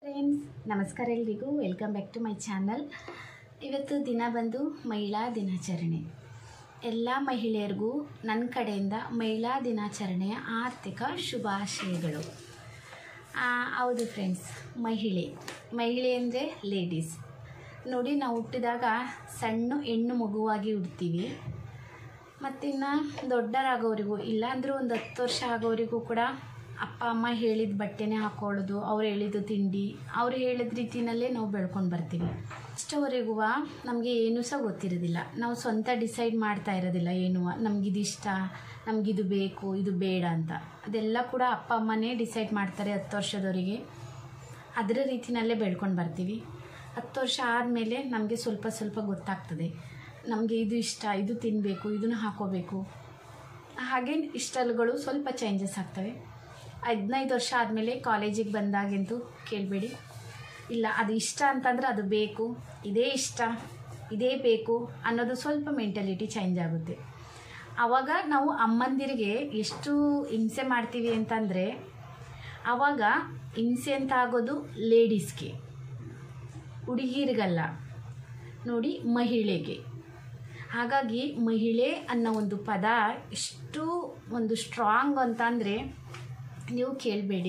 friends ನಮಸ್ಕಾರ ಎಲ್ರಿಗೂ welcome back to my channel ಇವತ್ತು ದಿನ ಬಂದು ಮಹಿಳಾ ದಿನಾಚರಣೆ ಎಲ್ಲ ಮಹಿಳೆಯರಿಗೂ ನನ್ನ ಕಡೆಯಿಂದ ಮಹಿಳಾ ದಿನಾಚರಣೆಯ ಆರ್ಥಿಕ ಶುಭಾಶಯಗಳು ಆ, ಹೌದು ಫ್ರೆಂಡ್ಸ್ ಮಹಿಳೆ ಮಹಿಳೆ ಅಂದರೆ ಲೇಡೀಸ್ ನೋಡಿ ನಾವು ಹುಟ್ಟಿದಾಗ ಸಣ್ಣ ಹೆಣ್ಣು ಮಗುವಾಗಿ ಹುಡ್ತೀವಿ ಮತ್ತಿನ್ನು ದೊಡ್ಡರಾಗೋರಿಗೂ ಇಲ್ಲಾಂದ್ರೂ ಒಂದು ಹತ್ತು ವರ್ಷ ಆಗೋರಿಗೂ ಕೂಡ ಅಪ್ಪ ಅಮ್ಮ ಹೇಳಿದ ಬಟ್ಟೆನೇ ಹಾಕೊಳ್ಳೋದು ಅವ್ರು ಹೇಳಿದ್ದು ತಿಂಡಿ ಅವ್ರು ಹೇಳಿದ ರೀತಿನಲ್ಲೇ ನಾವು ಬೆಳ್ಕೊಂಡು ಬರ್ತೀವಿ ಅಷ್ಟವರೆಗೂ ನಮಗೆ ಏನೂ ಸಹ ಗೊತ್ತಿರೋದಿಲ್ಲ ನಾವು ಸ್ವಂತ ಡಿಸೈಡ್ ಮಾಡ್ತಾ ಇರೋದಿಲ್ಲ ಏನು ನಮಗಿದು ಇಷ್ಟ ನಮಗಿದು ಬೇಕು ಇದು ಬೇಡ ಅಂತ ಅದೆಲ್ಲ ಕೂಡ ಅಪ್ಪ ಅಮ್ಮನೇ ಡಿಸೈಡ್ ಮಾಡ್ತಾರೆ ಹತ್ತು ವರ್ಷದವರಿಗೆ ಅದರ ರೀತಿನಲ್ಲೇ ಬೆಳ್ಕೊಂಡು ಬರ್ತೀವಿ ಹತ್ತು ವರ್ಷ ಆದಮೇಲೆ ನಮಗೆ ಸ್ವಲ್ಪ ಸ್ವಲ್ಪ ಗೊತ್ತಾಗ್ತದೆ ನಮಗೆ ಇದು ಇಷ್ಟ ಇದು ತಿನ್ನಬೇಕು ಇದನ್ನು ಹಾಕೋಬೇಕು ಹಾಗೆ ಇಷ್ಟಗಳು ಸ್ವಲ್ಪ ಚೇಂಜಸ್ ಆಗ್ತವೆ ಹದಿನೈದು ವರ್ಷ ಆದಮೇಲೆ ಕಾಲೇಜಿಗೆ ಬಂದಾಗಂತೂ ಕೇಳಬೇಡಿ ಇಲ್ಲ ಅದು ಇಷ್ಟ ಅಂತಂದ್ರೆ ಅದು ಬೇಕು ಇದೇ ಇಷ್ಟ ಇದೇ ಬೇಕು ಅನ್ನೋದು ಸ್ವಲ್ಪ ಮೆಂಟಾಲಿಟಿ ಚೇಂಜ್ ಆಗುತ್ತೆ ಆವಾಗ ನಾವು ಅಮ್ಮಂದಿರಿಗೆ ಎಷ್ಟು ಹಿಂಸೆ ಮಾಡ್ತೀವಿ ಅಂತಂದರೆ ಆವಾಗ ಹಿಂಸೆ ಅಂತ ಆಗೋದು ಲೇಡೀಸ್ಗೆ ಹುಡುಗಿರಿಗಲ್ಲ ನೋಡಿ ಮಹಿಳೆಗೆ ಹಾಗಾಗಿ ಮಹಿಳೆ ಅನ್ನೋ ಒಂದು ಪದ ಎಷ್ಟು ಒಂದು ಸ್ಟ್ರಾಂಗ್ ಅಂತಂದರೆ ನೀವು ಕೇಳಬೇಡಿ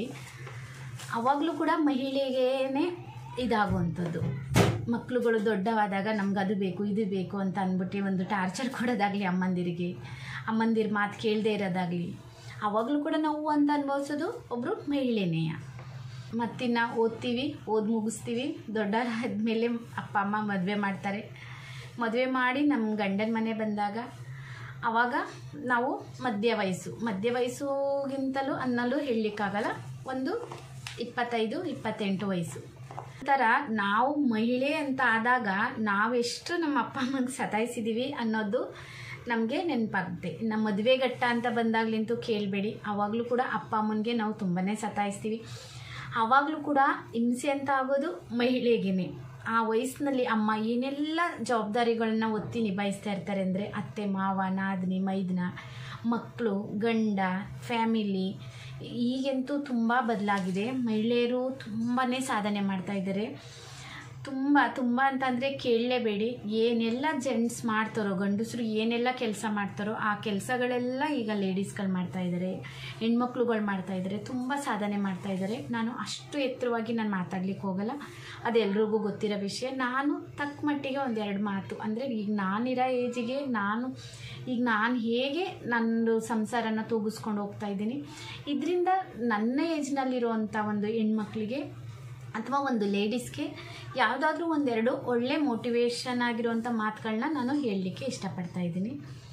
ಆವಾಗಲೂ ಕೂಡ ಮಹಿಳೆಗೇನೆ ಇದಾಗುವಂಥದ್ದು ಮಕ್ಕಳುಗಳು ದೊಡ್ಡವಾದಾಗ ನಮ್ಗೆ ಅದು ಬೇಕು ಇದು ಬೇಕು ಅಂತ ಅಂದ್ಬಿಟ್ಟು ಒಂದು ಟಾರ್ಚರ್ ಕೊಡೋದಾಗಲಿ ಅಮ್ಮಂದಿರಿಗೆ ಅಮ್ಮಂದಿರ ಮಾತು ಕೇಳದೇ ಇರೋದಾಗಲಿ ಆವಾಗಲೂ ಕೂಡ ನಾವು ಅಂತ ಅನುಭವಿಸೋದು ಒಬ್ಬರು ಮಹಿಳೆನೆಯ ಮತ್ತಿನ್ನು ಓದ್ತೀವಿ ಓದಿ ಮುಗಿಸ್ತೀವಿ ದೊಡ್ಡವರಾದ್ಮೇಲೆ ಅಪ್ಪ ಅಮ್ಮ ಮದುವೆ ಮಾಡ್ತಾರೆ ಮದುವೆ ಮಾಡಿ ನಮ್ಮ ಗಂಡನ ಮನೆ ಬಂದಾಗ ಆವಾಗ ನಾವು ಮಧ್ಯ ವಯಸ್ಸು ಮಧ್ಯ ವಯಸ್ಸುಗಿಂತಲೂ ಅನ್ನಲು ಹೇಳಲಿಕ್ಕಾಗಲ್ಲ ಒಂದು ಇಪ್ಪತ್ತೈದು ಇಪ್ಪತ್ತೆಂಟು ವಯಸ್ಸು ಥರ ನಾವು ಮಹಿಳೆ ಅಂತ ಆದಾಗ ನಾವೆಷ್ಟು ನಮ್ಮ ಅಪ್ಪ ಅಮ್ಮಂಗೆ ಸತಾಯಿಸಿದ್ದೀವಿ ಅನ್ನೋದು ನಮಗೆ ನೆನಪಾಗುತ್ತೆ ನಮ್ಮ ಮದುವೆ ಘಟ್ಟ ಅಂತ ಬಂದಾಗ್ಲಿಂತೂ ಕೇಳಬೇಡಿ ಆವಾಗಲೂ ಕೂಡ ಅಪ್ಪ ಅಮ್ಮನಿಗೆ ನಾವು ತುಂಬಾ ಸತಾಯಿಸ್ತೀವಿ ಆವಾಗಲೂ ಕೂಡ ಹಿಂಸೆ ಅಂತ ಆಗೋದು ಮಹಿಳೆಗೇನೆ ಆ ವಯಸ್ಸಿನಲ್ಲಿ ಅಮ್ಮ ಏನೆಲ್ಲ ಜವಾಬ್ದಾರಿಗಳನ್ನ ಒತ್ತಿ ನಿಭಾಯಿಸ್ತಾ ಇರ್ತಾರೆ ಅಂದರೆ ಅತ್ತೆ ಮಾವ ನಾದಿನಿ ಮೈದನ ಮಕ್ಕಳು ಗಂಡ ಫ್ಯಾಮಿಲಿ ಈಗಂತೂ ತುಂಬ ಬದಲಾಗಿದೆ ಮಹಿಳೆಯರು ತುಂಬಾ ಸಾಧನೆ ಮಾಡ್ತಾ ಇದ್ದಾರೆ ತುಂಬ ತುಂಬ ಅಂತಂದರೆ ಕೇಳಲೇಬೇಡಿ ಏನೆಲ್ಲ ಜೆಂಟ್ಸ್ ಮಾಡ್ತಾರೋ ಗಂಡಸರು ಏನೆಲ್ಲ ಕೆಲಸ ಮಾಡ್ತಾರೋ ಆ ಕೆಲಸಗಳೆಲ್ಲ ಈಗ ಲೇಡೀಸ್ಗಳು ಮಾಡ್ತಾ ಇದ್ದಾರೆ ಹೆಣ್ಮಕ್ಳುಗಳು ಮಾಡ್ತಾ ಇದ್ದಾರೆ ತುಂಬ ಸಾಧನೆ ಮಾಡ್ತಾ ಇದ್ದಾರೆ ನಾನು ಅಷ್ಟು ಎತ್ತರವಾಗಿ ನಾನು ಮಾತಾಡ್ಲಿಕ್ಕೆ ಹೋಗಲ್ಲ ಅದು ಎಲ್ರಿಗೂ ಗೊತ್ತಿರೋ ವಿಷಯ ನಾನು ತಕ್ಕ ಮಟ್ಟಿಗೆ ಒಂದೆರಡು ಮಾತು ಅಂದರೆ ಈಗ ನಾನಿರೋ ಏಜಿಗೆ ನಾನು ಈಗ ನಾನು ಹೇಗೆ ನಂದು ಸಂಸಾರನ ತೂಗಿಸ್ಕೊಂಡು ಹೋಗ್ತಾ ಇದ್ದೀನಿ ಇದರಿಂದ ನನ್ನ ಏಜ್ನಲ್ಲಿರುವಂಥ ಒಂದು ಹೆಣ್ಮಕ್ಳಿಗೆ ಅಥವಾ ಒಂದು ಲೇಡೀಸ್ಗೆ ಯಾವುದಾದ್ರೂ ಒಂದೆರಡು ಒಳ್ಳೆ ಮೋಟಿವೇಶನ್ ಆಗಿರುವಂಥ ಮಾತುಗಳನ್ನ ನಾನು ಹೇಳಲಿಕ್ಕೆ ಇಷ್ಟಪಡ್ತಾ ಇದ್ದೀನಿ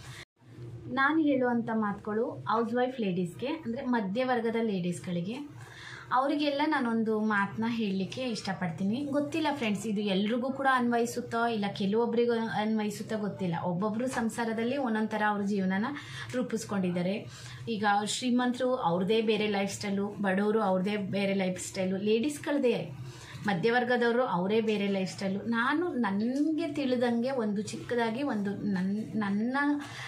ನಾನು ಹೇಳುವಂಥ ಮಾತುಗಳು ಹೌಸ್ ವೈಫ್ ಲೇಡೀಸ್ಗೆ ಅಂದರೆ ಮಧ್ಯವರ್ಗದ ಲೇಡೀಸ್ಗಳಿಗೆ ಅವರಿಗೆಲ್ಲ ನಾನೊಂದು ಮಾತನ್ನ ಹೇಳಲಿಕ್ಕೆ ಇಷ್ಟಪಡ್ತೀನಿ ಗೊತ್ತಿಲ್ಲ ಫ್ರೆಂಡ್ಸ್ ಇದು ಎಲ್ರಿಗೂ ಕೂಡ ಅನ್ವಯಿಸುತ್ತೋ ಇಲ್ಲ ಕೆಲವೊಬ್ಬರಿಗೂ ಅನ್ವಯಿಸುತ್ತೋ ಗೊತ್ತಿಲ್ಲ ಒಬ್ಬೊಬ್ಬರು ಸಂಸಾರದಲ್ಲಿ ಒಂದೊಂದು ಥರ ಅವ್ರ ಜೀವನನ ರೂಪಿಸ್ಕೊಂಡಿದ್ದಾರೆ ಈಗ ಶ್ರೀಮಂತರು ಅವ್ರದ್ದೇ ಬೇರೆ ಲೈಫ್ ಸ್ಟೈಲು ಬಡವರು ಅವ್ರದ್ದೇ ಬೇರೆ ಲೈಫ್ ಸ್ಟೈಲು ಲೇಡೀಸ್ಗಳದೇ ಮಧ್ಯವರ್ಗದವರು ಅವರೇ ಬೇರೆ ಲೈಫ್ ಸ್ಟೈಲು ನಾನು ನನಗೆ ತಿಳಿದಂಗೆ ಒಂದು ಚಿಕ್ಕದಾಗಿ ಒಂದು ನನ್ನ ನನ್ನ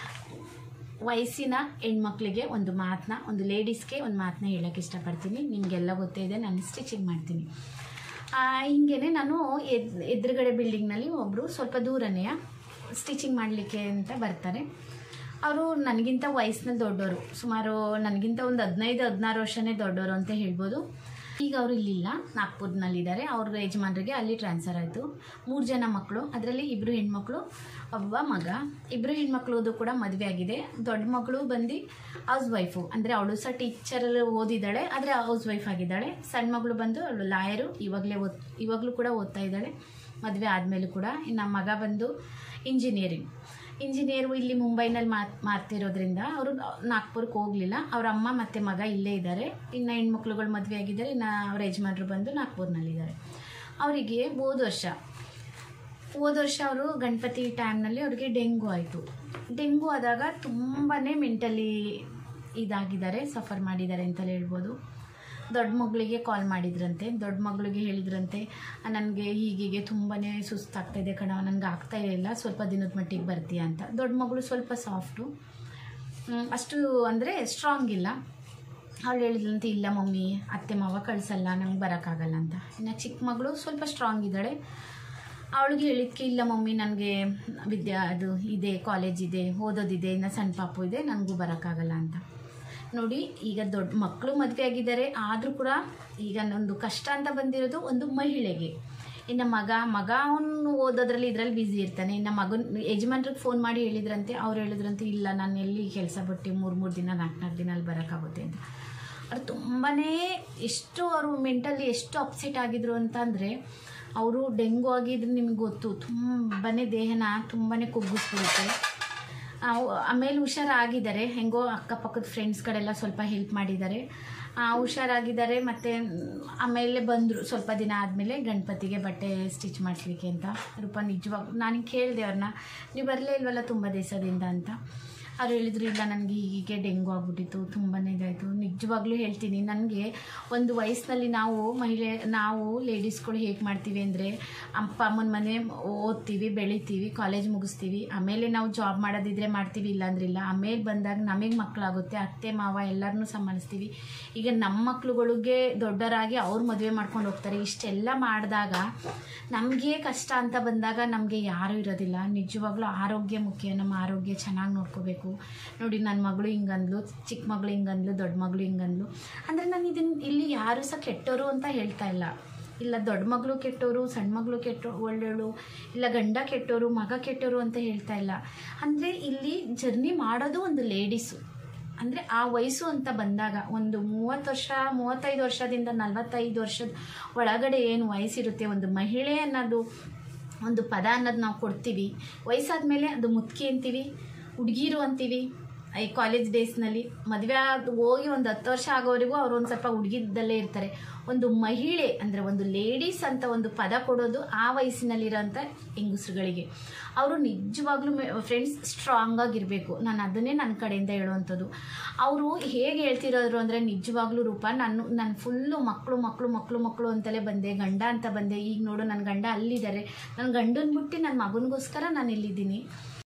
ವಯಸ್ಸಿನ ಹೆಣ್ಮಕ್ಳಿಗೆ ಒಂದು ಮಾತನ್ನ ಒಂದು ಲೇಡೀಸ್ಗೆ ಒಂದು ಮಾತನ್ನ ಹೇಳೋಕ್ಕೆ ಇಷ್ಟಪಡ್ತೀನಿ ನಿಮಗೆಲ್ಲ ಗೊತ್ತೇ ಇದೆ ನಾನು ಸ್ಟಿಚಿಂಗ್ ಮಾಡ್ತೀನಿ ಹಿಂಗೇ ನಾನು ಎದ್ ಎದುರುಗಡೆ ಬಿಲ್ಡಿಂಗ್ನಲ್ಲಿ ಒಬ್ಬರು ಸ್ವಲ್ಪ ದೂರನೇ ಸ್ಟಿಚಿಂಗ್ ಮಾಡಲಿಕ್ಕೆ ಅಂತ ಬರ್ತಾರೆ ಅವರು ನನಗಿಂತ ವಯಸ್ಸಿನಲ್ಲಿ ದೊಡ್ಡವರು ಸುಮಾರು ನನಗಿಂತ ಒಂದು ಹದಿನೈದು ಹದಿನಾರು ವರ್ಷನೇ ದೊಡ್ಡವರು ಅಂತ ಹೇಳ್ಬೋದು ಈಗ ಅವರು ಇಲ್ಲಿಲ್ಲ ನಾಗ್ಪುರ್ನಲ್ಲಿದ್ದಾರೆ ಅವ್ರ ಯಜಮಾನರಿಗೆ ಅಲ್ಲಿ ಟ್ರಾನ್ಸ್ಫರ್ ಆಯಿತು ಮೂರು ಜನ ಮಕ್ಕಳು ಅದರಲ್ಲಿ ಇಬ್ಬರು ಹೆಣ್ಮಕ್ಳು ಒಬ್ಬ ಮಗ ಇಬ್ಬರು ಹೆಣ್ಮಕ್ಳದು ಕೂಡ ಮದುವೆ ಆಗಿದೆ ದೊಡ್ಡ ಮಗಳು ಬಂದು ಹೌಸ್ ವೈಫು ಅಂದರೆ ಅವಳು ಸಹ ಟೀಚರ್ ಓದಿದ್ದಾಳೆ ಆದರೆ ಹೌಸ್ ವೈಫ್ ಆಗಿದ್ದಾಳೆ ಸಣ್ಣ ಮಗಳು ಬಂದು ಅವಳು ಲಾಯರು ಇವಾಗಲೇ ಓದ್ ಇವಾಗಲೂ ಕೂಡ ಓದ್ತಾ ಇದ್ದಾಳೆ ಮದುವೆ ಆದಮೇಲೂ ಕೂಡ ಇನ್ನು ಮಗ ಬಂದು ಇಂಜಿನಿಯರಿಂಗ್ ಇಂಜಿನಿಯರು ಇಲ್ಲಿ ಮುಂಬೈನಲ್ಲಿ ಮಾತ್ ಮಾಡ್ತಿರೋದ್ರಿಂದ ಅವರು ನಾಗ್ಪುರಕ್ಕೆ ಹೋಗಲಿಲ್ಲ ಅವ್ರ ಅಮ್ಮ ಮತ್ತು ಮಗ ಇಲ್ಲೇ ಇದ್ದಾರೆ ಇನ್ನು ಹೆಣ್ಮಕ್ಳುಗಳು ಮದುವೆ ಆಗಿದ್ದಾರೆ ಇನ್ನು ಅವ್ರ ಯಜಮಾನರು ಬಂದು ನಾಗ್ಪುರ್ನಲ್ಲಿದ್ದಾರೆ ಅವರಿಗೆ ಹೋದ ವರ್ಷ ಹೋದ ವರ್ಷ ಅವರು ಗಣಪತಿ ಟೈಮ್ನಲ್ಲಿ ಅವ್ರಿಗೆ ಡೆಂಗು ಆಯಿತು ಡೆಂಗು ಆದಾಗ ತುಂಬಾ ಮೆಂಟಲಿ ಇದಾಗಿದ್ದಾರೆ ಸಫರ್ ಮಾಡಿದ್ದಾರೆ ಅಂತಲೇ ಹೇಳ್ಬೋದು ದೊಡ್ಡ ಮಗಳಿಗೆ ಕಾಲ್ ಮಾಡಿದ್ರಂತೆ ದೊಡ್ಡ ಮಗಳಿಗೆ ಹೇಳಿದ್ರಂತೆ ನನಗೆ ಹೀಗೀಗೆ ತುಂಬಾ ಸುಸ್ತಾಗ್ತಾಯಿದೆ ಕಣವ ನನಗೆ ಆಗ್ತಾ ಇಲ್ಲ ಸ್ವಲ್ಪ ದಿನದ ಮಟ್ಟಿಗೆ ಬರ್ತೀಯ ಅಂತ ದೊಡ್ಡ ಮಗಳು ಸ್ವಲ್ಪ ಸಾಫ್ಟು ಅಷ್ಟು ಅಂದರೆ ಸ್ಟ್ರಾಂಗ್ ಇಲ್ಲ ಅವಳು ಹೇಳಿದ್ಲಂತೆ ಇಲ್ಲ ಮಮ್ಮಿ ಅತ್ತೆ ಮಾವ ಕಳಿಸಲ್ಲ ನಂಗೆ ಬರೋಕ್ಕಾಗಲ್ಲ ಅಂತ ಇನ್ನು ಚಿಕ್ಕ ಮಗಳು ಸ್ವಲ್ಪ ಸ್ಟ್ರಾಂಗ್ ಇದ್ದಾಳೆ ಅವಳಿಗೆ ಹೇಳಿದ್ಕೆ ಇಲ್ಲ ಮಮ್ಮಿ ನನಗೆ ವಿದ್ಯಾ ಅದು ಇದೆ ಕಾಲೇಜ್ ಇದೆ ಓದೋದಿದೆ ಇನ್ನು ಸಣ್ಣ ಪಾಪು ಇದೆ ನನಗೂ ಬರೋಕ್ಕಾಗಲ್ಲ ಅಂತ ನೋಡಿ ಈಗ ದೊಡ್ಡ ಮಕ್ಕಳು ಮದುವೆ ಆಗಿದ್ದಾರೆ ಆದರೂ ಕೂಡ ಈಗ ಒಂದು ಕಷ್ಟ ಅಂತ ಬಂದಿರೋದು ಒಂದು ಮಹಿಳೆಗೆ ಇನ್ನು ಮಗ ಮಗ ಅವನು ಓದೋದ್ರಲ್ಲಿ ಇದರಲ್ಲಿ ಬ್ಯುಸಿ ಇರ್ತಾನೆ ಇನ್ನು ಮಗನ ಯಜಮಾನ್ರಿಗೆ ಫೋನ್ ಮಾಡಿ ಹೇಳಿದ್ರಂತೆ ಅವ್ರು ಹೇಳಿದ್ರಂತೆ ಇಲ್ಲ ನಾನು ಎಲ್ಲಿ ಕೆಲಸ ಬಿಟ್ಟು ಮೂರು ಮೂರು ದಿನ ನಾಲ್ಕು ನಾಲ್ಕು ದಿನ ಅಲ್ಲಿ ಬರೋಕ್ಕಾಗುತ್ತೆ ಅಂತ ಅವ್ರು ತುಂಬಾ ಎಷ್ಟು ಅವರು ಮೆಂಟಲಿ ಎಷ್ಟು ಅಪ್ಸೆಟ್ ಆಗಿದ್ರು ಅಂತ ಅಂದರೆ ಅವರು ಡೆಂಗು ಆಗಿದ್ರೆ ನಿಮಗೆ ಗೊತ್ತು ತುಂಬಾ ದೇಹನ ತುಂಬಾ ಕುಗ್ಗಿಸ್ಬಿಡುತ್ತೆ ಅವ್- ಆಮೇಲೆ ಹುಷಾರಾಗಿದ್ದಾರೆ ಹೆಂಗೋ ಅಕ್ಕಪಕ್ಕದ ಫ್ರೆಂಡ್ಸ್ ಕಡೆಲ್ಲ ಸ್ವಲ್ಪ ಹೆಲ್ಪ್ ಮಾಡಿದ್ದಾರೆ ಆ, ಹುಷಾರಾಗಿದ್ದಾರೆ ಮತ್ತು ಆಮೇಲೆ ಬಂದರು ಸ್ವಲ್ಪ ದಿನ ಆದಮೇಲೆ ಗಣಪತಿಗೆ ಬಟ್ಟೆ ಸ್ಟಿಚ್ ಮಾಡಿಸ್ಲಿಕ್ಕೆ ಅಂತ ರೂಪ ನಿಜವಾಗ ನಾನು ಕೇಳಿದೆ ಅವ್ರನ್ನ ನೀವು ಬರಲೇ ಇಲ್ವಲ್ಲ ತುಂಬ ದಿವಸದಿಂದ ಅಂತ ಅವ್ರು ಹೇಳಿದ್ರು ಇಲ್ಲ ನನಗೆ ಹೀಗೆ ಡೆಂಗು ಆಗ್ಬಿಟ್ಟಿತ್ತು ತುಂಬಾ ಇದಾಯಿತು ನಿಜವಾಗ್ಲೂ ಹೇಳ್ತೀನಿ ನನಗೆ ಒಂದು ವಯಸ್ಸಿನಲ್ಲಿ ನಾವು ಮಹಿಳೆ ನಾವು ಲೇಡೀಸ್ಗಳು ಹೇಗೆ ಮಾಡ್ತೀವಿ ಅಂದರೆ ಅಪ್ಪ ಅಮ್ಮನ ಮನೆ ಓದ್ತೀವಿ ಬೆಳಿತೀವಿ ಕಾಲೇಜ್ ಮುಗಿಸ್ತೀವಿ ಆಮೇಲೆ ನಾವು ಜಾಬ್ ಮಾಡೋದಿದ್ರೆ ಮಾಡ್ತೀವಿ ಇಲ್ಲಾಂದ್ರಿಲ್ಲ ಆಮೇಲೆ ಬಂದಾಗ ನಮಗೆ ಮಕ್ಕಳಾಗುತ್ತೆ ಅತ್ತೆ ಮಾವ ಎಲ್ಲರನ್ನೂ ಸಂಭಾಳಿಸ್ತೀವಿ ಈಗ ನಮ್ಮ ಮಕ್ಳುಗಳಿಗೆ ದೊಡ್ಡವರಾಗಿ ಅವ್ರು ಮದುವೆ ಮಾಡ್ಕೊಂಡು ಹೋಗ್ತಾರೆ ಇಷ್ಟೆಲ್ಲ ಮಾಡಿದಾಗ ನಮಗೆ ಕಷ್ಟ ಅಂತ ಬಂದಾಗ ನಮಗೆ ಯಾರೂ ಇರೋದಿಲ್ಲ ನಿಜವಾಗ್ಲೂ ಆರೋಗ್ಯ ಮುಖ್ಯ ನಮ್ಮ ಆರೋಗ್ಯ ಚೆನ್ನಾಗಿ ನೋಡ್ಕೋಬೇಕು ನೋಡಿ ನನ್ನ ಮಗಳು ಹಿಂಗಂದ್ಲು ಚಿಕ್ಕ ಮಗಳು ಹಿಂಗಂದ್ಲು ದೊಡ್ಡ ಮಗಳು ಹಿಂಗಂದ್ಲು ಅಂದರೆ ನಾನು ಇದನ್ನು ಇಲ್ಲಿ ಯಾರೂ ಸಹ ಕೆಟ್ಟವರು ಅಂತ ಹೇಳ್ತಾ ಇಲ್ಲ ಇಲ್ಲ ದೊಡ್ಡ ಮಗಳು ಕೆಟ್ಟವರು ಸಣ್ಣ ಮಗಳು ಕೆಟ್ಟ ಒಳ್ಳೆಯಳು ಇಲ್ಲ ಗಂಡ ಕೆಟ್ಟವರು ಮಗ ಕೆಟ್ಟವರು ಅಂತ ಹೇಳ್ತಾ ಇಲ್ಲ ಅಂದರೆ ಇಲ್ಲಿ ಜರ್ನಿ ಮಾಡೋದು ಒಂದು ಲೇಡೀಸು ಅಂದರೆ ಆ ವಯಸ್ಸು ಅಂತ ಬಂದಾಗ ಒಂದು ಮೂವತ್ತು ವರ್ಷ ಮೂವತ್ತೈದು ವರ್ಷದಿಂದ ನಲವತ್ತೈದು ವರ್ಷದ ಒಳಗಡೆ ಏನು ವಯಸ್ಸಿರುತ್ತೆ ಒಂದು ಮಹಿಳೆ ಅನ್ನೋದು ಒಂದು ಪದ ಅನ್ನೋದು ನಾವು ಕೊಡ್ತೀವಿ ವಯಸ್ಸಾದ ಮೇಲೆ ಅದು ಮುದುಕಿ ಅಂತೀವಿ ಹುಡುಗಿರು ಅಂತೀವಿ ಈ ಕಾಲೇಜ್ ಡೇಸ್ನಲ್ಲಿ ಮದುವೆ ಆದ ಹೋಗಿ ಒಂದು ಹತ್ತು ವರ್ಷ ಆಗೋವರೆಗೂ ಅವರು ಒಂದು ಸ್ವಲ್ಪ ಹುಡುಗಿದ್ದಲ್ಲೇ ಇರ್ತಾರೆ ಒಂದು ಮಹಿಳೆ ಅಂದರೆ ಒಂದು ಲೇಡೀಸ್ ಅಂತ ಒಂದು ಪದ ಕೊಡೋದು ಆ ವಯಸ್ಸಿನಲ್ಲಿರೋಂಥ ಹೆಂಗಸ್ರುಗಳಿಗೆ ಅವರು ನಿಜವಾಗ್ಲೂ ಫ್ರೆಂಡ್ಸ್ ಸ್ಟ್ರಾಂಗ್ ಆಗಿರಬೇಕು ನಾನು ಅದನ್ನೇ ನನ್ನ ಕಡೆಯಿಂದ ಹೇಳುವಂಥದ್ದು ಅವರು ಹೇಗೆ ಹೇಳ್ತಿರೋರು ಅಂದರೆ ನಿಜವಾಗ್ಲೂ ರೂಪ ನಾನು ನಾನು ಫುಲ್ಲು ಮಕ್ಕಳು ಮಕ್ಕಳು ಮಕ್ಕಳು ಮಕ್ಕಳು ಅಂತಲೇ ಬಂದೆ ಗಂಡ ಅಂತ ಬಂದೆ ಈಗ ನೋಡು ನನ್ನ ಗಂಡ ಅಲ್ಲಿದ್ದಾರೆ ನನ್ನ ಗಂಡನ ಬಿಟ್ಟು ನನ್ನ ಮಗನಿಗೋಸ್ಕರ ನಾನು ಇಲ್ಲಿದ್ದೀನಿ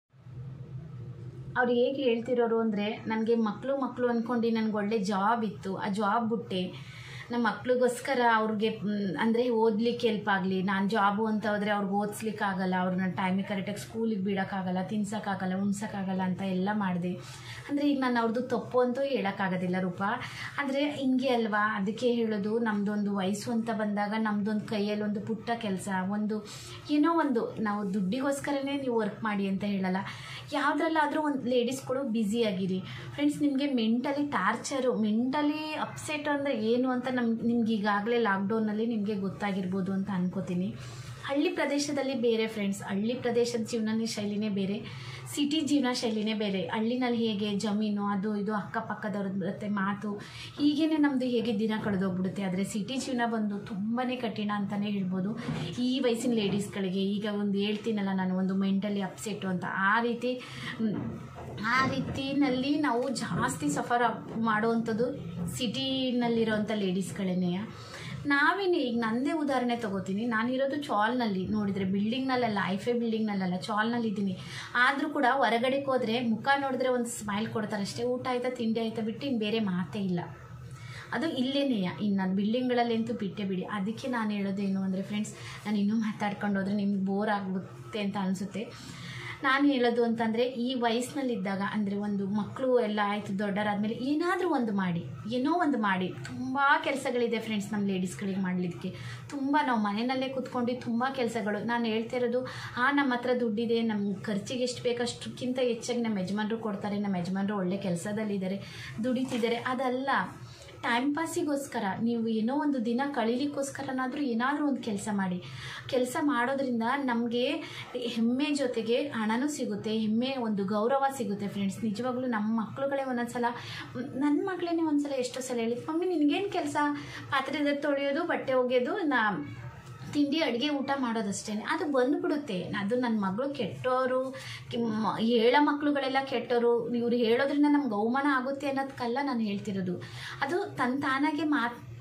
ಅವ್ರು ಹೇಗೆ ಹೇಳ್ತಿರೋರು ಅಂದರೆ ನನಗೆ ಮಕ್ಕಳು ಮಕ್ಕಳು ಅಂದ್ಕೊಂಡು ನನಗೆ ಒಳ್ಳೆ ಜಾಬ್ ಇತ್ತು ಆ ಜಾಬ್ ಬಿಟ್ಟೆ ನಮ್ಮ ಮಕ್ಳಿಗೋಸ್ಕರ ಅವ್ರಿಗೆ ಅಂದರೆ ಓದ್ಲಿಕ್ಕೆ ಹೆಲ್ಪ್ ಆಗಲಿ ನಾನು ಜಾಬು ಅಂತ ಹೋದರೆ ಅವ್ರಿಗೆ ಓದಿಸ್ಲಿಕ್ಕಾಗಲ್ಲ ಅವ್ರನ್ನ ಟೈಮಿಗೆ ಕರೆಕ್ಟಾಗಿ ಸ್ಕೂಲಿಗೆ ಬಿಡೋಕ್ಕಾಗಲ್ಲ ತಿನ್ಸೋಕ್ಕಾಗಲ್ಲ ಉಣ್ಸೋಕ್ಕಾಗಲ್ಲ ಅಂತ ಎಲ್ಲ ಮಾಡಿದೆ ಅಂದರೆ ಈಗ ನಾನು ಅವ್ರದ್ದು ತಪ್ಪು ಅಂತೂ ಹೇಳೋಕ್ಕಾಗೋದಿಲ್ಲ ರೂಪ ಅಂದರೆ ಹಿಂಗೆ ಅಲ್ವಾ ಅದಕ್ಕೆ ಹೇಳೋದು ನಮ್ಮದೊಂದು ವಯಸ್ಸು ಅಂತ ಬಂದಾಗ ನಮ್ಮದೊಂದು ಕೈಯಲ್ಲಿ ಒಂದು ಪುಟ್ಟ ಕೆಲಸ ಒಂದು ಏನೋ ಒಂದು ನಾವು ದುಡ್ಡಿಗೋಸ್ಕರನೇ ನೀವು ವರ್ಕ್ ಮಾಡಿ ಅಂತ ಹೇಳಲ್ಲ ಯಾವುದ್ರಲ್ಲಾದರೂ ಒಂದು ಲೇಡೀಸ್ಗಳು ಬ್ಯುಸಿ ಆಗಿರಿ ಫ್ರೆಂಡ್ಸ್ ನಿಮಗೆ ಮೆಂಟಲಿ ಟಾರ್ಚರು ಮೆಂಟಲಿ ಅಪ್ಸೆಟ್ ಅಂದರೆ ಏನು ಅಂತ ನಮ್ಗೆ ನಿಮ್ಗೆ ಈಗಾಗಲೇ ಲಾಕ್ಡೌನಲ್ಲಿ ನಿಮಗೆ ಗೊತ್ತಾಗಿರ್ಬೋದು ಅಂತ ಅನ್ಕೋತೀನಿ ಹಳ್ಳಿ ಪ್ರದೇಶದಲ್ಲಿ ಬೇರೆ ಫ್ರೆಂಡ್ಸ್ ಹಳ್ಳಿ ಪ್ರದೇಶದ ಜೀವನ ಶೈಲಿನೇ ಬೇರೆ ಸಿಟಿ ಜೀವನ ಶೈಲಿನೇ ಬೇರೆ ಹಳ್ಳಿನಲ್ಲಿ ಹೇಗೆ ಜಮೀನು ಅದು ಇದು ಅಕ್ಕಪಕ್ಕದವ್ರ ಜೊತೆ ಮಾತು ಹೀಗೇನೆ ನಮ್ಮದು ಹೇಗೆ ದಿನ ಕಳೆದೋಗ್ಬಿಡುತ್ತೆ ಆದರೆ ಸಿಟಿ ಜೀವನ ಬಂದು ತುಂಬಾ ಕಠಿಣ ಅಂತಲೇ ಹೇಳ್ಬೋದು ಈ ವಯಸ್ಸಿನ ಲೇಡೀಸ್ಗಳಿಗೆ ಈಗ ಒಂದು ಹೇಳ್ತೀನಲ್ಲ ನಾನು ಒಂದು ಮೆಂಟಲಿ ಅಪ್ಸೆಟ್ಟು ಅಂತ ಆ ರೀತಿ ಮ್, ಆ ರೀತಿನಲ್ಲಿ ನಾವು ಜಾಸ್ತಿ ಸಫರ್ ಮಾಡುವಂಥದ್ದು ಸಿಟಿನಲ್ಲಿರೋವಂಥ ಲೇಡೀಸ್ಗಳೇನೆಯ ನಾವೇನೆ ಈಗ ನಂದೇ ಉದಾಹರಣೆ ತಗೋತೀನಿ ನಾನಿರೋದು ಚಾಲ್ನಲ್ಲಿ ನೋಡಿದರೆ ಬಿಲ್ಡಿಂಗ್ನಲ್ಲ ಐಫೆ ಬಿಲ್ಡಿಂಗ್ನಲ್ಲ ಚಾಲ್ನಲ್ಲಿ ಇದ್ದೀನಿ ಆದರೂ ಕೂಡ ಹೊರಗಡೆಗೆ ಹೋದರೆ ಮುಖ ನೋಡಿದ್ರೆ ಒಂದು ಸ್ಮೈಲ್ ಕೊಡ್ತಾರೆ ಅಷ್ಟೇ ಊಟ ಆಯ್ತಾ ತಿಂಡಿ ಆಯ್ತಾ ಬಿಟ್ಟು ಇನ್ನು ಬೇರೆ ಮಾತೇ ಇಲ್ಲ ಅದು ಇಲ್ಲೇನೆಯ ಇನ್ನು ನಾನು ಬಿಲ್ಡಿಂಗ್ಗಳಲ್ಲಂತೂ ಬಿಟ್ಟೇ ಬಿಡಿ ಅದಕ್ಕೆ ನಾನು ಹೇಳೋದೇನು ಅಂದರೆ ಫ್ರೆಂಡ್ಸ್ ನಾನು ಇನ್ನೂ ಮಾತಾಡ್ಕೊಂಡು ಹೋದರೆ ನಿಮ್ಗೆ ಬೋರ್ ಆಗುತ್ತೆ ಅಂತ ಅನಿಸುತ್ತೆ ನಾನು ಹೇಳೋದು ಅಂತಂದರೆ ಈ ವಯಸ್ಸಿನಲ್ಲಿದ್ದಾಗ ಅಂದರೆ ಒಂದು ಮಕ್ಕಳು ಎಲ್ಲ ಆಯಿತು ದೊಡ್ಡರಾದ್ಮೇಲೆ ಏನಾದರೂ ಒಂದು ಮಾಡಿ ಏನೋ ಒಂದು ಮಾಡಿ ತುಂಬ ಕೆಲಸಗಳಿದೆ ಫ್ರೆಂಡ್ಸ್ ನಮ್ಮ ಲೇಡೀಸ್ಗಳಿಗೆ ಮಾಡಲಿಕ್ಕೆ ತುಂಬ ನಾವು ಮನೆಯಲ್ಲೇ ಕೂತ್ಕೊಂಡು ತುಂಬ ಕೆಲಸಗಳು ನಾನು ಹೇಳ್ತಿರೋದು ಆ ನಮ್ಮ ಹತ್ರ ದುಡ್ಡಿದೆ ನಮ್ಮ ಖರ್ಚಿಗೆ ಎಷ್ಟು ಬೇಕಷ್ಟಕ್ಕಿಂತ ಹೆಚ್ಚಾಗಿ ನಮ್ಮ ಯಜಮಾನರು ಕೊಡ್ತಾರೆ ನಮ್ಮ ಯಜಮಾನರು ಒಳ್ಳೆ ಕೆಲಸದಲ್ಲಿದ್ದಾರೆ ದುಡಿತಿದ್ದಾರೆ ಅದಲ್ಲ ಟೈಮ್ ಪಾಸಿಗೋಸ್ಕರ ನೀವು ಏನೋ ಒಂದು ದಿನ ಕಳೀಲಿಕ್ಕೋಸ್ಕರನಾದರೂ ಏನಾದರೂ ಒಂದು ಕೆಲಸ ಮಾಡಿ ಕೆಲಸ ಮಾಡೋದ್ರಿಂದ ನಮಗೆ ಹೆಮ್ಮೆ ಜೊತೆಗೆ ಹಣನೂ ಸಿಗುತ್ತೆ ಹೆಮ್ಮೆ ಒಂದು ಗೌರವ ಸಿಗುತ್ತೆ ಫ್ರೆಂಡ್ಸ್ ನಿಜವಾಗ್ಲೂ ನಮ್ಮ ಮಕ್ಕಳುಗಳೇ ಒಂದೊಂದು ಸಲ ನನ್ನ ಮಗಳೇನೆ ಒಂದು ಸಲ ಎಷ್ಟೋ ಸಲ ಹೇಳಿದ್ ಮಮ್ಮಿ ನಿನಗೇನು ಕೆಲಸ ಪಾತ್ರೆ ತೊಳೆಯೋದು ಬಟ್ಟೆ ಒಗೆಯೋದು ನಾ ತಿಂಡಿ ಅಡುಗೆ ಊಟ ಮಾಡೋದಷ್ಟೇ ಅದು ಬಂದ್ಬಿಡುತ್ತೆ ಅದು ನನ್ನ ಮಗಳು ಕೆಟ್ಟೋರು ಕಿಮ್- ಹೇಳೋ ಮಕ್ಕಳುಗಳೆಲ್ಲ ಕೆಟ್ಟೋರು ಇವ್ರು ಹೇಳೋದ್ರಿಂದ ನಮ್ಗೆ ಅವಮಾನ ಆಗುತ್ತೆ ಅನ್ನೋದಕ್ಕಲ್ಲ ನಾನು ಹೇಳ್ತಿರೋದು ಅದು ತನ್ನ ತಾನಾಗೆ ಮಾತು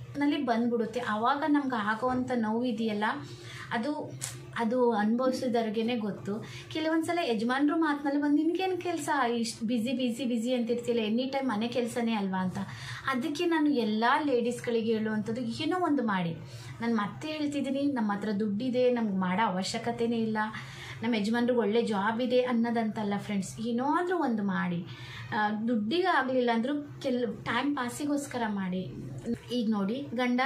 ನಲ್ಲಿ ಬಂದ್ಬಿಡುತ್ತೆ ಆವಾಗ ನಮ್ಗೆ ಆಗೋವಂಥ ನೋವು ಇದೆಯಲ್ಲ ಅದು ಅದು ಅನುಭವಿಸಿದವ್ರಿಗೇ ಗೊತ್ತು ಕೆಲವೊಂದು ಸಲ ಯಜಮಾನ್ರು ಮಾತಿನಲ್ಲಿ ಬಂದು ನಿನ್ಗೇನು ಕೆಲಸ ಇಷ್ಟು ಬ್ಯುಸಿ ಬ್ಯುಸಿ ಬ್ಯುಸಿ ಅಂತಿರ್ತಿಲ್ಲ ಎನಿ ಟೈಮ್ ಮನೆ ಕೆಲಸನೇ ಅಲ್ವಾ ಅಂತ ಅದಕ್ಕೆ ನಾನು ಎಲ್ಲ ಲೇಡೀಸ್ಗಳಿಗೆ ಹೇಳುವಂಥದ್ದು ಏನೋ ಒಂದು ಮಾಡಿ ನಾನು ಮತ್ತೆ ಹೇಳ್ತಿದ್ದೀನಿ ನಮ್ಮ ಹತ್ರ ದುಡ್ಡಿದೆ ನಮ್ಗೆ ಮಾಡೋ ಅವಶ್ಯಕತೆನೇ ಇಲ್ಲ ನಮ್ಮ ಯಜಮಾನ್ರಿಗೆ ಒಳ್ಳೆ ಜಾಬ್ ಇದೆ ಅನ್ನೋದಂತಲ್ಲ ಫ್ರೆಂಡ್ಸ್ ಏನಾದರೂ ಒಂದು ಮಾಡಿ ಆ, ದುಡ್ಡಿಗೆ ಆಗಲಿಲ್ಲ ಅಂದರೂ ಕೆಲ್ ಟೈಮ್ ಪಾಸಿಗೋಸ್ಕರ ಮಾಡಿ ಈಗ ನೋಡಿ ಗಂಡ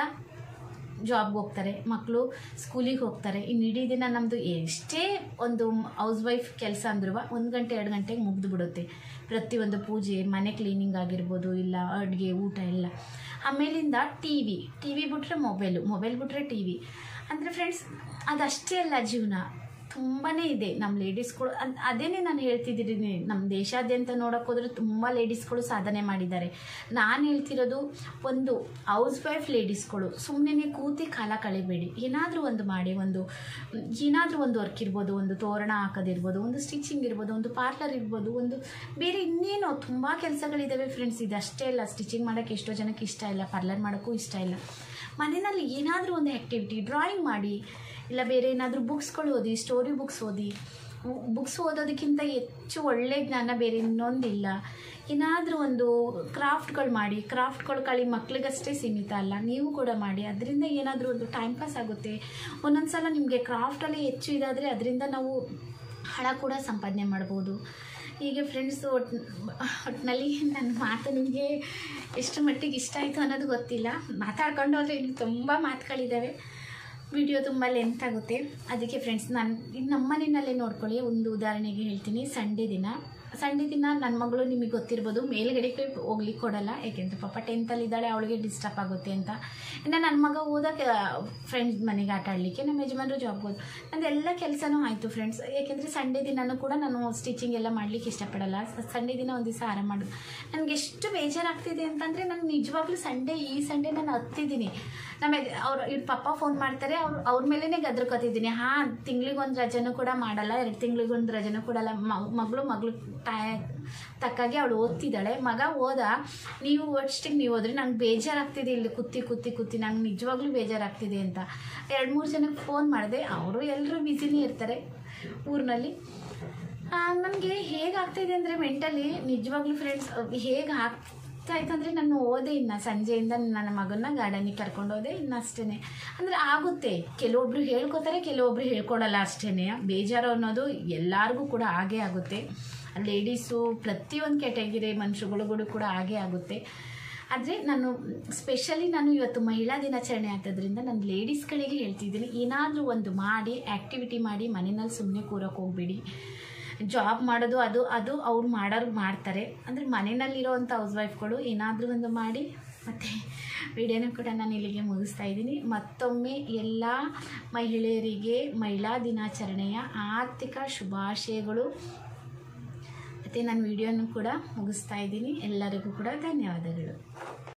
ಜಾಬ್ಗೆ ಹೋಗ್ತಾರೆ ಮಕ್ಕಳು ಸ್ಕೂಲಿಗೆ ಹೋಗ್ತಾರೆ ಇನ್ನು ಇಡೀ ದಿನ ನಮ್ಮದು ಎಷ್ಟೇ ಒಂದು ಹೌಸ್ ವೈಫ್ ಕೆಲಸ ಅಂದ್ರೂ ಒಂದು ಗಂಟೆ ಎರಡು ಗಂಟೆಗೆ ಮುಗ್ದು ಬಿಡುತ್ತೆ ಪ್ರತಿಯೊಂದು ಪೂಜೆ ಮನೆ ಕ್ಲೀನಿಂಗ್ ಆಗಿರ್ಬೋದು ಇಲ್ಲ ಅಡುಗೆ ಊಟ ಎಲ್ಲ ಆಮೇಲಿಂದ ಟಿ ವಿ ಟಿ ವಿ ಬಿಟ್ರೆ ಮೊಬೈಲು ಮೊಬೈಲ್ ಬಿಟ್ರೆ ಟಿ ವಿ ಅಂದರೆ ಫ್ರೆಂಡ್ಸ್ ಅದಷ್ಟೇ ಅಲ್ಲ ಜೀವನ ತುಂಬಾ ಇದೆ ನಮ್ಮ ಲೇಡೀಸ್ಗಳು ಅದ್ ಅದೇನೇ ನಾನು ಹೇಳ್ತಿದ್ದೀನಿ ನಮ್ಮ ದೇಶಾದ್ಯಂತ ನೋಡೋಕೆ ಹೋದರೆ ತುಂಬ ಲೇಡೀಸ್ಗಳು ಸಾಧನೆ ಮಾಡಿದ್ದಾರೆ ನಾನು ಹೇಳ್ತಿರೋದು ಒಂದು ಹೌಸ್ ವೈಫ್ ಲೇಡೀಸ್ಗಳು ಸುಮ್ಮನೆ ಕೂತಿ ಕಾಲ ಕಳಿಬೇಡಿ ಏನಾದರೂ ಒಂದು ಮಾಡಿ ಒಂದು ಏನಾದರೂ ಒಂದು ವರ್ಕ್ ಇರ್ಬೋದು ಒಂದು ತೋರಣ ಹಾಕೋದಿರ್ಬೋದು ಒಂದು ಸ್ಟಿಚಿಂಗ್ ಇರ್ಬೋದು ಒಂದು ಪಾರ್ಲರ್ ಇರ್ಬೋದು ಒಂದು ಬೇರೆ ಇನ್ನೇನೋ ತುಂಬ ಕೆಲಸಗಳಿದ್ದಾವೆ ಫ್ರೆಂಡ್ಸ್ ಇದಷ್ಟೇ ಅಲ್ಲ ಸ್ಟಿಚಿಂಗ್ ಮಾಡೋಕ್ಕೆ ಎಷ್ಟೋ ಜನಕ್ಕೆ ಇಷ್ಟ ಇಲ್ಲ ಪಾರ್ಲರ್ ಮಾಡೋಕ್ಕೂ ಇಷ್ಟ ಇಲ್ಲ ಮನೆಯಲ್ಲಿ ಏನಾದರೂ ಒಂದು ಆ್ಯಕ್ಟಿವಿಟಿ ಡ್ರಾಯಿಂಗ್ ಮಾಡಿ ಇಲ್ಲ ಬೇರೆ ಏನಾದರೂ ಬುಕ್ಸ್ಗಳು ಓದಿ ಸ್ಟೋರಿ ಬುಕ್ಸ್ ಓದಿ ಬುಕ್ಸ್ ಓದೋದಕ್ಕಿಂತ ಹೆಚ್ಚು ಒಳ್ಳೆ ಜ್ಞಾನ ಬೇರೆ ಇನ್ನೊಂದಿಲ್ಲ ಏನಾದರೂ ಒಂದು ಕ್ರಾಫ್ಟ್ಗಳು ಮಾಡಿ ಕ್ರಾಫ್ಟ್ಗಳು ಖಾಲಿ ಮಕ್ಳಿಗಷ್ಟೇ ಸೀಮಿತ ಅಲ್ಲ ನೀವು ಕೂಡ ಮಾಡಿ ಅದರಿಂದ ಏನಾದರೂ ಒಂದು ಟೈಮ್ ಪಾಸ್ ಆಗುತ್ತೆ ಒಂದೊಂದು ಸಲ ನಿಮಗೆ ಕ್ರಾಫ್ಟಲ್ಲಿ ಹೆಚ್ಚು ಇದಾದರೆ ಅದರಿಂದ ನಾವು ಹಣ ಕೂಡ ಸಂಪಾದನೆ ಮಾಡ್ಬೋದು ಹೀಗೆ ಫ್ರೆಂಡ್ಸ್ ಒಟ್ಟು ಒಟ್ಟಿನಲ್ಲಿ ನನ್ನ ಮಾತು ನಿಮಗೆ ಎಷ್ಟು ಮಟ್ಟಿಗೆ ಇಷ್ಟ ಆಯಿತು ಅನ್ನೋದು ಗೊತ್ತಿಲ್ಲ ಮಾತಾಡ್ಕೊಂಡು ಹೋದರೆ ಇನ್ನು ತುಂಬ ಮಾತುಗಳಿದ್ದಾವೆ ವಿಡಿಯೋ ತುಂಬ ಲೆಂತ್ ಆಗುತ್ತೆ ಅದಕ್ಕೆ ಫ್ರೆಂಡ್ಸ್ ನಾನು ಈಗ ನಮ್ಮ ಮನೆಯಲ್ಲೇ ನೋಡ್ಕೊಳ್ಳಿ ಒಂದು ಉದಾಹರಣೆಗೆ ಹೇಳ್ತೀನಿ ಸಂಡೇ ದಿನ ಸಂಡೇ ದಿನ ನನ್ನ ಮಗಳು ನಿಮಗೆ ಗೊತ್ತಿರ್ಬೋದು ಮೇಲ್ಗಡೆಗೆ ಹೋಗ್ಲಿಕ್ಕೆ ಕೊಡಲ್ಲ ಏಕೆಂದರೆ ಪಾಪ ಟೆಂತಲ್ಲಿದ್ದಾಳೆ ಅವಳಿಗೆ ಡಿಸ್ಟರ್ಬ್ ಆಗುತ್ತೆ ಅಂತ ಇನ್ನು ನನ್ನ ಮಗ ಹೋದಾಗ ಫ್ರೆಂಡ್ಸ್ ಮನೆಗೆ ಆಟ ಆಡಲಿಕ್ಕೆ ನಮ್ಮ ಯಜಮಾನರು ಜಾಬ್ಗೆ ಹೋದ್ರು ನಂದು ಎಲ್ಲ ಕೆಲಸನೂ ಆಯಿತು ಫ್ರೆಂಡ್ಸ್ ಏಕೆಂದರೆ ಸಂಡೇ ದಿನನೂ ಕೂಡ ನಾನು ಸ್ಟಿಚಿಂಗ್ ಎಲ್ಲ ಮಾಡಲಿಕ್ಕೆ ಇಷ್ಟಪಡಲ್ಲ ಸಂಡೇ ದಿನ ಒಂದು ದಿವಸ ಆರಾಮ ಮಾಡೋದು ನನಗೆ ಎಷ್ಟು ಬೇಜಾರಾಗ್ತಿದೆ ಅಂತಂದರೆ ನಾನು ನಿಜವಾಗ್ಲೂ ಸಂಡೇ ಈ ಸಂಡೇ ನಾನು ಹತ್ತಿದ್ದೀನಿ ನಮ್ಮ ಅವ್ರು ಇವ್ರ ಪಪ್ಪ ಫೋನ್ ಮಾಡ್ತಾರೆ ಅವ್ರು ಅವ್ರ ಮೇಲೇ ಗದ್ರಕೋತಿದ್ದೀನಿ ಹಾಂ ತಿಂಗ್ಳಿಗೊಂದು ರಜೆನೂ ಕೂಡ ಮಾಡಲ್ಲ ಎರಡು ತಿಂಗ್ಳಿಗೊಂದು ರಜೆನೂ ಕೊಡಲ್ಲ ಮ- ಮಗಳು ಮಗಳು ಟೈ ತಕ್ಕಾಗೆ ಅವಳು ಓದ್ತಿದ್ದಾಳೆ ಮಗ ಓದ ನೀವು ಅಷ್ಟಿಗೆ ನೀವು ಹೋದ್ರೆ ನಂಗೆ ಬೇಜಾರಾಗ್ತಿದೆ ಇಲ್ಲಿ ಕುತ್ತಿ ಕುತ್ತಿ ಕುತ್ತಿ ನಂಗೆ ನಿಜವಾಗ್ಲೂ ಬೇಜಾರಾಗ್ತಿದೆ ಅಂತ ಎರಡು ಮೂರು ಜನಕ್ಕೆ ಫೋನ್ ಮಾಡಿದೆ ಅವರು ಎಲ್ಲರೂ ಬ್ಯುಸಿನೇ ಇರ್ತಾರೆ ಊರಿನಲ್ಲಿ ನನಗೆ ಹೇಗಾಗ್ತಾಯಿದೆ ಅಂದರೆ ಮೆಂಟಲಿ ನಿಜವಾಗ್ಲೂ ಫ್ರೆಂಡ್ಸ್ ಹೇಗೆ ಆಗ್ತಾ ಇತ್ತು ಅಂದರೆ ನಾನು ಓದೆ ಇನ್ನು ಸಂಜೆಯಿಂದ ನನ್ನ ಮಗನ್ನ ಗಾರ್ಡನಿಗೆ ಕರ್ಕೊಂಡು ಹೋದೆ ಇನ್ನು ಅಷ್ಟೇ ಅಂದರೆ ಆಗುತ್ತೆ ಕೆಲವೊಬ್ರು ಹೇಳ್ಕೊತಾರೆ ಕೆಲವೊಬ್ರು ಹೇಳ್ಕೊಡಲ್ಲ ಅಷ್ಟೇ ಬೇಜಾರು ಅನ್ನೋದು ಎಲ್ಲರಿಗೂ ಕೂಡ ಹಾಗೇ ಆಗುತ್ತೆ ಲೇಡೀಸು ಪ್ರತಿಯೊಂದು ಕ್ಯಾಟಗಿರಿ ಮನುಷ್ಯಗಳಿಗೂ ಕೂಡ ಹಾಗೇ ಆಗುತ್ತೆ ಆದರೆ ನಾನು ಸ್ಪೆಷಲಿ ನಾನು ಇವತ್ತು ಮಹಿಳಾ ದಿನಾಚರಣೆ ಆಗ್ತದ್ರಿಂದ ನಾನು ಲೇಡೀಸ್ಗಳಿಗೆ ಹೇಳ್ತಿದ್ದೀನಿ ಏನಾದರೂ ಒಂದು ಮಾಡಿ ಆ್ಯಕ್ಟಿವಿಟಿ ಮಾಡಿ ಮನೆಯಲ್ಲಿ ಸುಮ್ಮನೆ ಕೂರೋಕೆ ಹೋಗ್ಬೇಡಿ ಜಾಬ್ ಮಾಡೋದು ಅದು ಅದು ಅವ್ರು ಮಾಡೋರು ಮಾಡ್ತಾರೆ ಅಂದರೆ ಮನೆಯಲ್ಲಿರೋವಂಥ ಹೌಸ್ ವೈಫ್ಗಳು ಏನಾದರೂ ಒಂದು ಮಾಡಿ ಮತ್ತು ವಿಡಿಯೋನ ಕೂಡ ನಾನು ಇಲ್ಲಿಗೆ ಮುಗಿಸ್ತಾ ಇದ್ದೀನಿ ಮತ್ತೊಮ್ಮೆ ಎಲ್ಲ ಮಹಿಳೆಯರಿಗೆ ಮಹಿಳಾ ದಿನಾಚರಣೆಯ ಆರ್ಥಿಕ ಶುಭಾಶಯಗಳು ಮತ್ತು ನಾನು ವಿಡಿಯೋನು ಕೂಡ ಮುಗಿಸ್ತಾ ಇದ್ದೀನಿ ಎಲ್ಲರಿಗೂ ಕೂಡ ಧನ್ಯವಾದಗಳು